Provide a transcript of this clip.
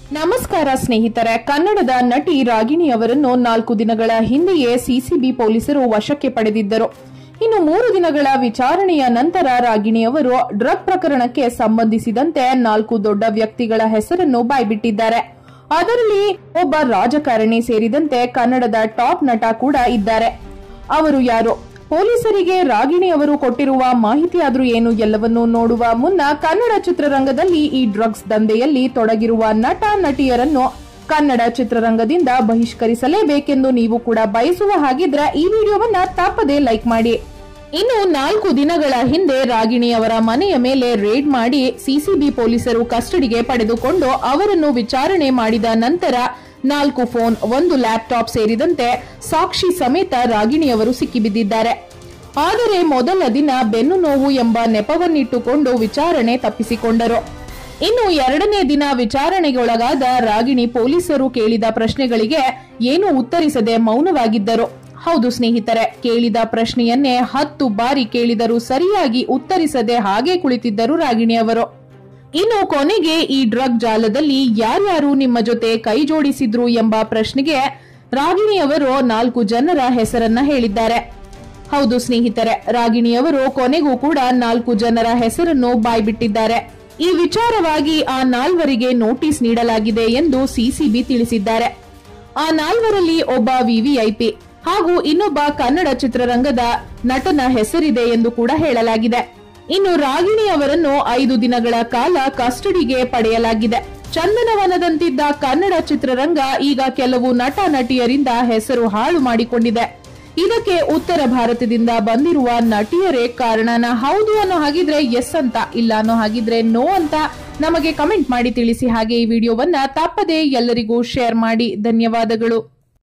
ನಮಸ್ಕಾರ ಸ್ನೇಹಿತರೆ ಕನ್ನಡದ ನಟಿ ರಾಗಿಣಿ ಅವರನ್ನು ನಾಲ್ಕು ದಿನಗಳ ಹಿಂದೆಯೇ ಸಿಸಿಬಿ ಪೊಲೀಸರು ವಶಕ್ಕೆ ಪಡೆದಿದ್ದರು ಇನ್ನು ಮೂರು ದಿನಗಳ ವಿಚಾರಣೆಯ ನಂತರ ರಾಗಿಣಿ ಅವರು ಡ್ರಗ್ ಪ್ರಕರಣಕ್ಕೆ ಸಂಬಂಧಿಸಿದಂತೆ ನಾಲ್ಕು ದೊಡ್ಡ ವ್ಯಕ್ತಿಗಳ ಹೆಸರನ್ನು ಬಾಯ್ಬಿಟ್ಟಿದ್ದಾರೆ ಅದರಲ್ಲಿ ಒಬ್ಬ ರಾಜಕಾರಣಿ ಸೇರಿದಂತೆ ಕನ್ನಡದ ಟಾಪ್ ನಟ ಕೂಡ ಇದ್ದಾರೆ ಅವರು ಯಾರು ಪೊಲೀಸರಿಗೆ ರಾಗಿಣಿ ಅವರು ಕೊಟ್ಟಿರುವ ಮಾಹಿತಿ ಆದ್ರೂ ಏನು ಎಲ್ಲವನ್ನೂ ನೋಡುವ ಮುನ್ನ ಕನ್ನಡ ಚಿತ್ರರಂಗದಲ್ಲಿ ಈ ಡ್ರಗ್ಸ್ ದಂಧೆಯಲ್ಲಿ ತೊಡಗಿರುವ ನಟ ನಟಿಯರನ್ನು ಕನ್ನಡ ಚಿತ್ರರಂಗದಿಂದ ಬಹಿಷ್ಕರಿಸಲೇಬೇಕೆಂದು ನೀವು ಕೂಡ ಬಯಸುವ ಹಾಗಿದ್ರೆ ಈ ವಿಡಿಯೋವನ್ನ ತಪ್ಪದೆ ಲೈಕ್ ಮಾಡಿ ಇನ್ನು ನಾಲ್ಕು ದಿನಗಳ ಹಿಂದೆ ರಾಗಿಣಿ ಅವರ ಮನೆಯ ಮೇಲೆ ರೇಡ್ ಮಾಡಿ ಸಿಸಿಬಿ ಪೊಲೀಸರು ಕಸ್ಟಡಿಗೆ ಪಡೆದುಕೊಂಡು ಅವರನ್ನು ವಿಚಾರಣೆ ಮಾಡಿದ ನಂತರ ನಾಲ್ಕು ಫೋನ್ ಒಂದು ಲ್ಯಾಪ್ಟಾಪ್ ಸೇರಿದಂತೆ ಸಾಕ್ಷಿ ಸಮೇತ ರಾಗಿಣಿಯವರು ಸಿಕ್ಕಿಬಿದ್ದಿದ್ದಾರೆ ಆದರೆ ಮೊದಲ ದಿನ ಬೆನ್ನು ನೋವು ಎಂಬ ನೆಪವನ್ನಿಟ್ಟುಕೊಂಡು ವಿಚಾರಣೆ ತಪ್ಪಿಸಿಕೊಂಡರು ಇನ್ನು ಎರಡನೇ ದಿನ ವಿಚಾರಣೆಗೊಳಗಾದ ರಾಗಿಣಿ ಪೊಲೀಸರು ಕೇಳಿದ ಪ್ರಶ್ನೆಗಳಿಗೆ ಏನೂ ಉತ್ತರಿಸದೆ ಮೌನವಾಗಿದ್ದರು ಹೌದು ಸ್ನೇಹಿತರೆ ಕೇಳಿದ ಪ್ರಶ್ನೆಯನ್ನೇ ಹತ್ತು ಬಾರಿ ಕೇಳಿದರೂ ಸರಿಯಾಗಿ ಉತ್ತರಿಸದೆ ಹಾಗೆ ಕುಳಿತಿದ್ದರು ರಾಗಿಣಿ ಅವರು ಇನ್ನು ಕೊನೆಗೆ ಈ ಡ್ರಗ್ ಜಾಲದಲ್ಲಿ ಯಾರ್ಯಾರು ನಿಮ್ಮ ಜೊತೆ ಕೈ ಜೋಡಿಸಿದ್ರು ಎಂಬ ಪ್ರಶ್ನೆಗೆ ರಾಗಿಣಿಯವರು ನಾಲ್ಕು ಜನರ ಹೆಸರನ್ನ ಹೇಳಿದ್ದಾರೆ ಹೌದು ಸ್ನೇಹಿತರೆ ರಾಗಿಣಿಯವರು ಕೊನೆಗೂ ಕೂಡ ನಾಲ್ಕು ಜನರ ಹೆಸರನ್ನು ಬಾಯ್ಬಿಟ್ಟಿದ್ದಾರೆ ಈ ವಿಚಾರವಾಗಿ ಆ ನಾಲ್ವರಿಗೆ ನೋಟಿಸ್ ನೀಡಲಾಗಿದೆ ಎಂದು ಸಿಸಿಬಿ ತಿಳಿಸಿದ್ದಾರೆ ಆ ನಾಲ್ವರಲ್ಲಿ ಒಬ್ಬ ವಿವಿಐಪಿ ಹಾಗೂ ಇನ್ನೊಬ್ಬ ಕನ್ನಡ ಚಿತ್ರರಂಗದ ನಟನ ಹೆಸರಿದೆ ಎಂದು ಕೂಡ ಹೇಳಲಾಗಿದೆ ಇನ್ನು ರಾಗಿಣಿ ಅವರನ್ನು ಐದು ದಿನಗಳ ಕಾಲ ಕಸ್ಟಡಿಗೆ ಪಡೆಯಲಾಗಿದೆ ಚಂದನವನದಂತಿದ್ದ ಕನ್ನಡ ಚಿತ್ರರಂಗ ಈಗ ಕೆಲವು ನಟ ನಟಿಯರಿಂದ ಹೆಸರು ಹಾಳು ಮಾಡಿಕೊಂಡಿದೆ ಇದಕ್ಕೆ ಉತ್ತರ ಭಾರತದಿಂದ ಬಂದಿರುವ ನಟಿಯರೇ ಕಾರಣನ ಹೌದು ಅನ್ನೋ ಹಾಗಿದ್ರೆ ಎಸ್ ಅಂತ ಇಲ್ಲ ಅನ್ನೋ ಹಾಗಿದ್ರೆ ನೋ ಅಂತ ನಮಗೆ ಕಮೆಂಟ್ ಮಾಡಿ ತಿಳಿಸಿ ಹಾಗೆ ಈ ವಿಡಿಯೋವನ್ನ ತಪ್ಪದೆ ಎಲ್ಲರಿಗೂ ಶೇರ್ ಮಾಡಿ ಧನ್ಯವಾದಗಳು